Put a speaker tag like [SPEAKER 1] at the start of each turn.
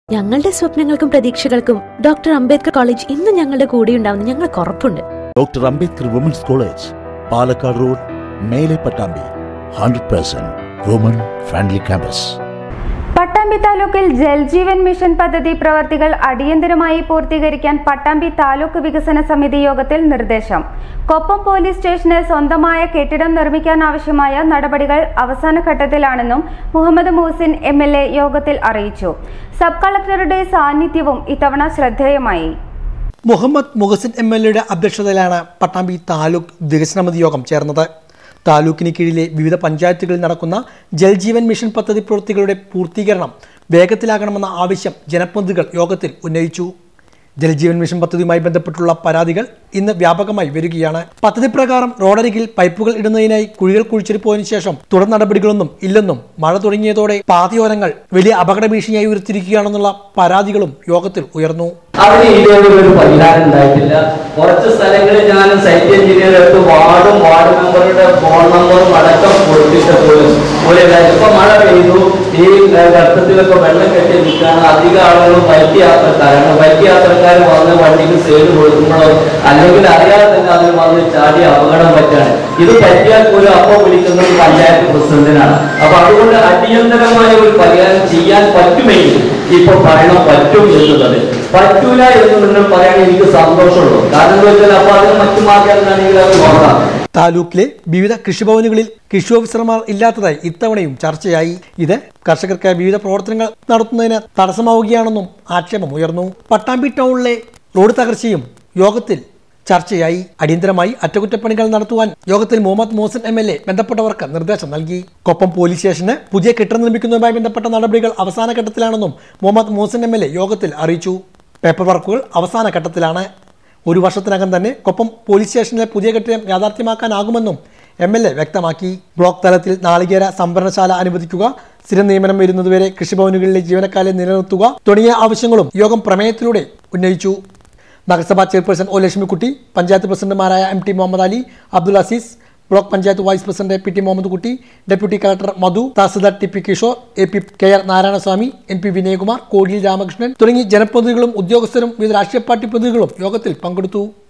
[SPEAKER 1] ഞങ്ങളുടെ സ്വപ്നങ്ങൾക്കും പ്രതീക്ഷകൾക്കും ഡോക്ടർ അംബേദ്കർ കോളേജ് ഇന്ന് ഞങ്ങളുടെ കൂടെയുണ്ടാവുമെന്ന് ഞങ്ങൾക്ക് ഉറപ്പുണ്ട്
[SPEAKER 2] doctor Ambedkar women's college Palakkad road മേലെ Pattambi hundred percent woman friendly campus
[SPEAKER 3] Pattambi താലൂക്കിൽ ജൽജീവൻ മിഷൻ പദ്ധതി പ്രവർത്തികൾ അടിയന്തരമായി പൂർത്തീകരിക്കാൻ പട്ടാമ്പി താലൂക്ക് വികസന സമിതി യോഗത്തിൽ നിർദ്ദേശം കൊപ്പം പോലീസ് സ്റ്റേഷന് സ്വന്തമായ കെട്ടിടം നിർമ്മിക്കാൻ ആവശ്യമായ നടപടികൾ അവസാന ഘട്ടത്തിലാണെന്നും Muhammad Muhsin M L A യോഗത്തിൽ അറിയിച്ചു സബ് കളക്ടറുടെ സാന്നിധ്യവും ഇത്തവണ ശ്രദ്ധേയമായി
[SPEAKER 4] മുഹമ്മദ് മുഹസിൻ എം എൽ എയുടെ അധ്യക്ഷതയിലാണ് പട്ടാമ്പി താലൂക്ക് വികസനസമിതി യോഗം ചേർന്നത് താലൂക്കിന് കീഴിലെ വിവിധ പഞ്ചായത്തുകളിൽ നടക്കുന്ന ജൽജീവൻ മിഷൻ പദ്ധതി പ്രവൃത്തികളുടെ പൂർത്തീകരണം വേഗത്തിലാകണമെന്ന ആവശ്യം ജനപ്രതിനിധികൾ യോഗത്തിൽ ഉന്നയിച്ചു ജൽജീവൻ മിഷൻ പദ്ധതിയുമായി ബന്ധപ്പെട്ടുള്ള പരാതികൾ ഇന്ന് വ്യാപകമായി വരികയാണ് പദ്ധതി പ്രകാരം റോഡരികിൽ പൈപ്പുകൾ ഇടുന്നതിനായി കുഴികൾ കുഴിച്ചിട്ട് പോയതിനു ശേഷം തുടർ നടപടികളൊന്നും ഇല്ലെന്നും മഴ തുടങ്ങിയതോടെ പാതയോരങ്ങൾ വലിയ അപകട ഭീഷണിയായി ഉയർത്തിരിക്കുകയാണെന്നുള്ള പരാതികളും യോഗത്തിൽ ഉയർന്നു
[SPEAKER 5] അവിടെ ഇതേപോലെ ഒരു പരിഹാരം ഉണ്ടായിട്ടില്ല കുറച്ച് സ്ഥലങ്ങളിൽ ഞാൻ സൈറ്റ് എഞ്ചിനീയർ എടുത്ത് വാർഡും വാർഡ് മെമ്പറുടെ ഫോൺ നമ്പറും അടക്കം കൊടുത്തിട്ട് പോലും ഒരു കാര്യം ഇപ്പൊ മഴ പെയ്തു ഈ ഗർത്തത്തിലൊക്കെ വെള്ളം കെട്ടി നിൽക്കുകയാണ് അധികം ആളുകളും ബൈക്ക് യാത്രക്കാരാണ് ബൈക്ക് യാത്രക്കാർ വന്ന് വണ്ടിക്ക് സൈഡ് കൊടുക്കുമ്പോഴോ അല്ലെങ്കിൽ അറിയാതെ തന്നെ അതിൽ വന്ന് ചാടി അപകടം പറ്റാണ് ഇത് പറ്റിയാൽ പോലും അപ്പൊ വിളിക്കുന്നത് പഞ്ചായത്ത് പ്രസിഡന്റിനാണ് അപ്പൊ അതുകൊണ്ട് അടിയന്തരമായ ഒരു പരിഹാരം ചെയ്യാൻ പറ്റുമെങ്കിൽ ഇപ്പൊ പറയണം പറ്റും എന്നുള്ളത് പറ്റൂല എന്നുള്ളത് പറയാൻ എനിക്ക് സന്തോഷമുള്ളൂ കാരണം എന്താ വെച്ചാൽ അപ്പൊ അതിന് മറ്റു മാർഗങ്ങളാണെങ്കിൽ അത് നോക്കാം
[SPEAKER 4] താലൂക്കിലെ വിവിധ കൃഷിഭവനുകളിൽ കൃഷി ഓഫീസർമാർ ഇല്ലാത്തതായി ഇത്തവണയും ചർച്ചയായി ഇത് കർഷകർക്ക് വിവിധ പ്രവർത്തനങ്ങൾ നടത്തുന്നതിന് തടസ്സമാവുകയാണെന്നും ആക്ഷേപം ഉയർന്നു പട്ടാമ്പി ടൗണിലെ റോഡ് തകർച്ചയും യോഗത്തിൽ ചർച്ചയായി അടിയന്തരമായി അറ്റകുറ്റപ്പണികൾ നടത്തുവാൻ യോഗത്തിൽ Muhammad Mohsin M L A ബന്ധപ്പെട്ടവർക്ക് നിർദ്ദേശം നൽകി കൊപ്പം പോലീസ് സ്റ്റേഷന് പുതിയ കെട്ടിടം നിർമ്മിക്കുന്നതുമായി ബന്ധപ്പെട്ട നടപടികൾ അവസാന ഘട്ടത്തിലാണെന്നും Muhammad Mohsin M L A യോഗത്തിൽ അറിയിച്ചു പേപ്പർ വർക്കുകൾ അവസാന ഘട്ടത്തിലാണ് ഒരു വർഷത്തിനകം തന്നെ കൊപ്പം പോലീസ് സ്റ്റേഷനിലെ പുതിയ കെട്ടിടം യാഥാർത്ഥ്യമാക്കാനാകുമെന്നും എം എൽ എ വ്യക്തമാക്കി ബ്ലോക്ക് തലത്തിൽ നാളികേര സംഭരണശാല അനുവദിക്കുക സ്ഥിര നിയമനം വരുന്നതുവരെ കൃഷിഭവനുകളിലെ ജീവനക്കാരെ നിലനിർത്തുക തുടങ്ങിയ ആവശ്യങ്ങളും യോഗം പ്രമേയത്തിലൂടെ ഉന്നയിച്ചു നഗരസഭാ ചെയർപേഴ്സൺ ഒ ലക്ഷ്മിക്കുട്ടി പഞ്ചായത്ത് പ്രസിഡന്റുമാരായ M T Muhammad Ali Abdul Azeez block panchayat vice president P T Muhammad Kutty deputy collector Madhu tahsildar T P Kishore A P K R Narayanaswamy N P Vinayakumar Kodiyil Ramakrishnan തുടങ്ങി ജനപ്രതിനിധികളും ഉദ്യോഗസ്ഥരും വിവിധ രാഷ്ട്രീയ പാർട്ടി പ്രതിനിധികളും യോഗത്തിൽ പങ്കെടുത്തു